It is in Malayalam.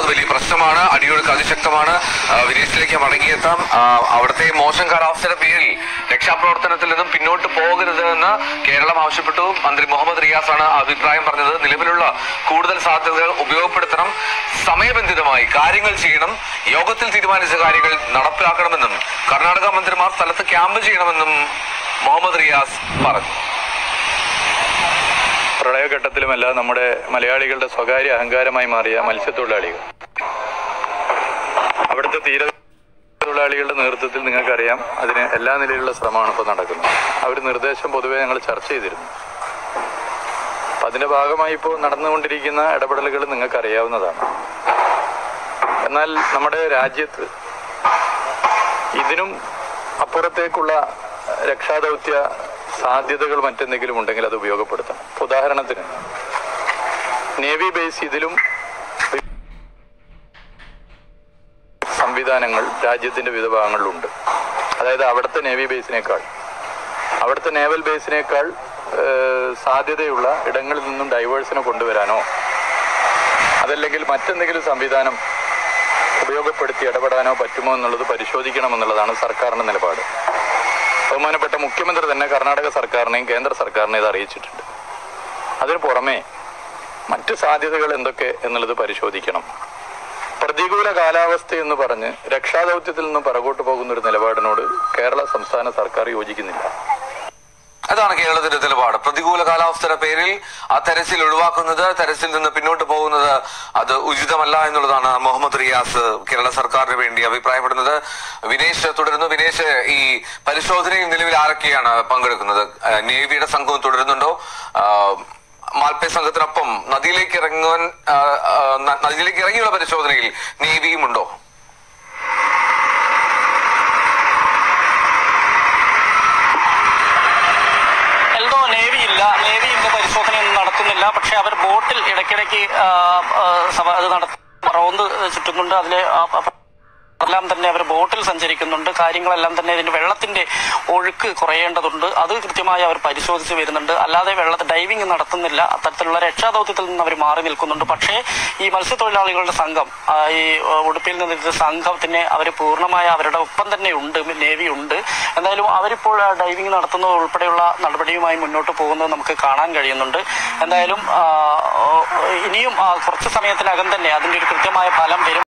വലിയ പ്രശ്നമാണ് അടിയൊഴുക്ക് അതിശക്തമാണ് ആ, വിദേശത്തിലേക്ക് മടങ്ങിയെത്താം ആ, അവിടുത്തെ മോശം കാലാവസ്ഥയുടെ പേരിൽ രക്ഷാപ്രവർത്തനത്തിൽ നിന്നും പിന്നോട്ട് പോകരുത് എന്ന് കേരളം ആവശ്യപ്പെട്ടു മന്ത്രി മുഹമ്മദ് റിയാസ് ആണ് അഭിപ്രായം പറഞ്ഞത് നിലവിലുള്ള കൂടുതൽ സാധ്യതകൾ ഉപയോഗപ്പെടുത്തണം സമയബന്ധിതമായി കാര്യങ്ങൾ ചെയ്യണം യോഗത്തിൽ തീരുമാനിച്ച കാര്യങ്ങൾ നടപ്പിലാക്കണമെന്നും കർണാടക മന്ത്രിമാർ സ്ഥലത്ത് ക്യാമ്പ് ചെയ്യണമെന്നും മുഹമ്മദ് റിയാസ് പറഞ്ഞു പ്രളയഘട്ടത്തിലുമെല്ലാം നമ്മുടെ മലയാളികളുടെ സ്വകാര്യ അഹങ്കാരമായി മാറിയ മത്സ്യത്തൊഴിലാളികൾ അവിടുത്തെ തീര തൊഴിലാളികളുടെ നേതൃത്വത്തിൽ നിങ്ങൾക്കറിയാം അതിന് എല്ലാ നിലയിലുള്ള ശ്രമമാണ് ഇപ്പോൾ നടക്കുന്നത് അവർ നിർദ്ദേശം പൊതുവെ ഞങ്ങൾ ചർച്ച ചെയ്തിരുന്നു അപ്പം അതിന്റെ ഭാഗമായി ഇപ്പോൾ നടന്നുകൊണ്ടിരിക്കുന്ന ഇടപെടലുകൾ നിങ്ങൾക്കറിയാവുന്നതാണ് എന്നാൽ നമ്മുടെ രാജ്യത്ത് ഇതിനും അപ്പുറത്തേക്കുള്ള രക്ഷാദൗത്യ സാധ്യതകൾ മറ്റെന്തെങ്കിലും ഉണ്ടെങ്കിൽ അത് ഉപയോഗപ്പെടുത്തണം ഇപ്പൊ ഉദാഹരണത്തിന് നേവി ബേസ് ഇതിലും സംവിധാനങ്ങൾ രാജ്യത്തിന്റെ വിവിധ ഭാഗങ്ങളിലുണ്ട് അതായത് അവിടുത്തെ നേവി ബേസിനേക്കാൾ അവിടുത്തെ നേവൽ ബേസിനേക്കാൾ ഏഹ്, സാധ്യതയുള്ള ഇടങ്ങളിൽ നിന്നും ഡൈവേഴ്സിനെ കൊണ്ടുവരാനോ അതല്ലെങ്കിൽ മറ്റെന്തെങ്കിലും സംവിധാനം ഉപയോഗപ്പെടുത്തി ഇടപെടാനോ പറ്റുമോ എന്നുള്ളത് പരിശോധിക്കണമെന്നുള്ളതാണ് സർക്കാരിന്റെ നിലപാട് ബഹുമാനപ്പെട്ട മുഖ്യമന്ത്രി തന്നെ കർണാടക സർക്കാരിനെയും കേന്ദ്ര സർക്കാരിനെയും ഇത് അറിയിച്ചിട്ടുണ്ട് അതിനു പുറമെ മറ്റ് സാധ്യതകൾ എന്തൊക്കെ എന്നുള്ളത് പരിശോധിക്കണം പ്രതികൂല കാലാവസ്ഥ എന്ന് പറഞ്ഞ് രക്ഷാദൗത്യത്തിൽ നിന്നും പിറകോട്ട് പോകുന്ന ഒരു നിലപാടിനോട് കേരള സംസ്ഥാന സർക്കാർ യോജിക്കുന്നില്ല അതാണ് കേരളത്തിന്റെ നിലപാട് പ്രതികൂല കാലാവസ്ഥയുടെ പേരിൽ ആ തെരച്ചിൽ ഒഴിവാക്കുന്നത് തെരച്ചിൽ നിന്ന് പിന്നോട്ട് പോകുന്നത് അത് ഉചിതമല്ല എന്നുള്ളതാണ് മുഹമ്മദ് റിയാസ് കേരള സർക്കാരിന് വേണ്ടി അഭിപ്രായപ്പെടുന്നത് വിനേഷ് തുടരുന്നു വിനേഷ് ഈ പരിശോധനയിൽ നിലവിൽ ആരൊക്കെയാണ് പങ്കെടുക്കുന്നത് ആ, നേവിയുടെ സംഘവും തുടരുന്നുണ്ടോ ആ, മാൽപ്പേ സംഘത്തിനൊപ്പം നദിയിലേക്ക് ഇറങ്ങുവാൻ ആ, ആ, ന- നദിയിലേക്ക് ഇറങ്ങിയുള്ള പരിശോധനയിൽ നേവിയും ഉണ്ടോ എൽദോ നേവി ഇല്ല നേവി ഇന്ന് പരിശോധനയൊന്നും നടത്തുന്നില്ല പക്ഷെ അവർ ബോട്ടിൽ ഇടയ്ക്കിടയ്ക്ക് ആ, ആ, സവ- അത് നട റോന്ത് ചുറ്റുന്നുണ്ട് അതിലെ ആ, ആ, എല്ലാം തന്നെ അവർ ബോട്ടിൽ സഞ്ചരിക്കുന്നുണ്ട് കാര്യങ്ങളെല്ലാം തന്നെ ഇതിന്റെ വെള്ളത്തിന്റെ ഒഴുക്ക് കുറയേണ്ടതുണ്ട് അത് കൃത്യമായി അവർ പരിശോധിച്ച് വരുന്നുണ്ട് അല്ലാതെ വെള്ളത്തിൽ ഡൈവിംഗ് നടത്തുന്നില്ല അത്തരത്തിലുള്ള രക്ഷാദൗത്യത്തിൽ നിന്ന് അവർ മാറി നിൽക്കുന്നുണ്ട് പക്ഷേ ഈ മത്സ്യത്തൊഴിലാളികളുടെ സംഘം ആ, ഈ ആ, ഉടുപ്പിൽ നിന്നിട്ട് സംഘത്തിന് അവർ പൂർണ്ണമായ അവരുടെ ഒപ്പം തന്നെ ഉണ്ട് നേവി ഉണ്ട് എന്തായാലും അവരിപ്പോൾ ആ, ഡൈവിംഗ് നടത്തുന്നത് ഉൾപ്പെടെയുള്ള നടപടിയുമായി മുന്നോട്ട് പോകുന്നത് നമുക്ക് കാണാൻ കഴിയുന്നുണ്ട് എന്തായാലും ആ, ഓ, ഇനിയും ആ, കുറച്ച് സമയത്തിനകം തന്നെ അതിന്റെ ഒരു കൃത്യമായ ഫലം വരും